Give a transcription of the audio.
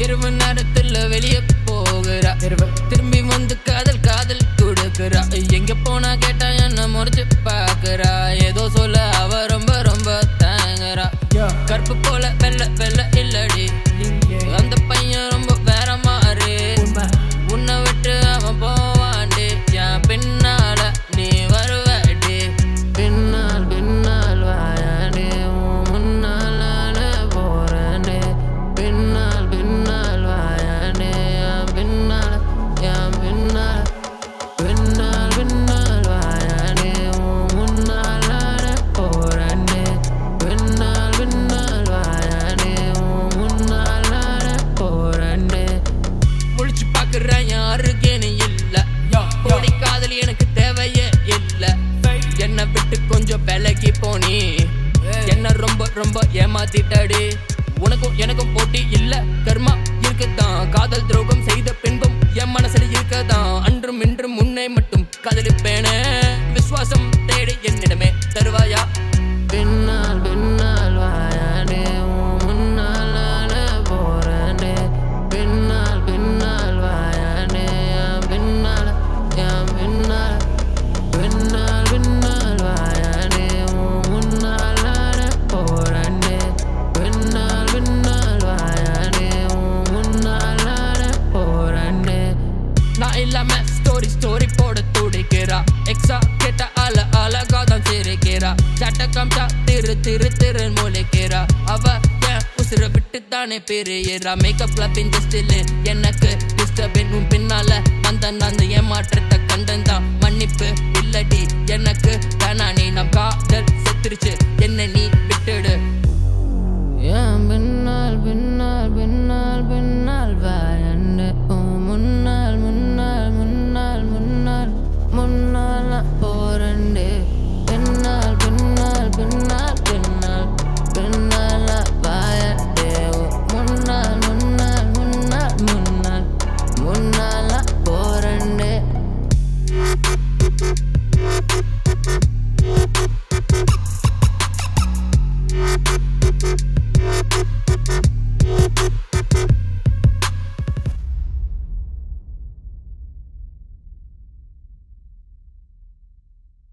இரவு நேரத்துல வெளியே போகிறா திரும்பி வந்து காதல் காதல் கொடுக்குறா எங்க போனா கேட்டா என்ன முறைச்சு பாக்குறா ஏதோ சொல்ல அவ ரொம்ப ரொம்ப தாங்குறா கற்பு போல வெள்ள வெள்ள இல்லடி அந்த பையன் ரொம்ப வேற மாறு உன்னை விட்டு அவன் போவாண்டி என் பின்னால நீ வருவடி பின்னால் பின்னால் வாயாடி உன் முன்னால் நானே போறேன்டி பின்னால் பின்னால் வாயாடி என் பின்னால் என் பின்னால் பின்னால் பின்னால் வாயாடி உன் முன்னால் நானே போறேன்டி பின்னால் பின்னால் வாயாடி உன் முன்னால் நானே போறேன்டி முழிச்சு பாக்குறேன் யாருக்கு நீ இல்ல கோடி காதல் எனக்கு தேவையே இல்ல என்ன விட்டு கொஞ்சம் விலகி போனி என்ன ரொம்ப ரொம்ப ஏமாத்திட்டடி உனக்கும் எனக்கும் போட்டி இல்ல கர்மா இருக்குதான் காதல் துரோகம் செய்த பின்பும் என் மனசுல இருக்கதான் அன்றும் இன்றும் முன்னே மட்டும் காதலிப்பேனே விசுவாசம் தேடி என்னிடமே தருவாயா பின்னால் பின்னால் வாயாடே உன் முன்னால் நானே போறேனே பின்னால் பின்னால் வாயாடே என் பின்னால் என் பின்னால் பின்னால் பின்னால் வாயாடே உன் முன்னால் நானே போறேனே பின்னால் பின்னால் வாயாடே உன் முன்னால் நானே போறேனே நான் இல்லாம ஸ்டோரி ஸ்டோரி போட துடிக்கிறா எக்ஸா கேட்ட அல அழகா தான் சிரிக்கிறா சட்ட காமிச்சா திரு திரு திரு முளைக்கிறா அவ என் உசுர விட்டு தானே பெரியறா மேக்கப்ல பிஞ்ச ஸ்டில் எனக்கு டிஸ்டர்பின் உன் பின்னால வந்த நான் அந்த ஏமாற்றத்தை கண்டந்தான் மன்னிப்பு இல்லடி எனக்கு வேணா நீ நம் கா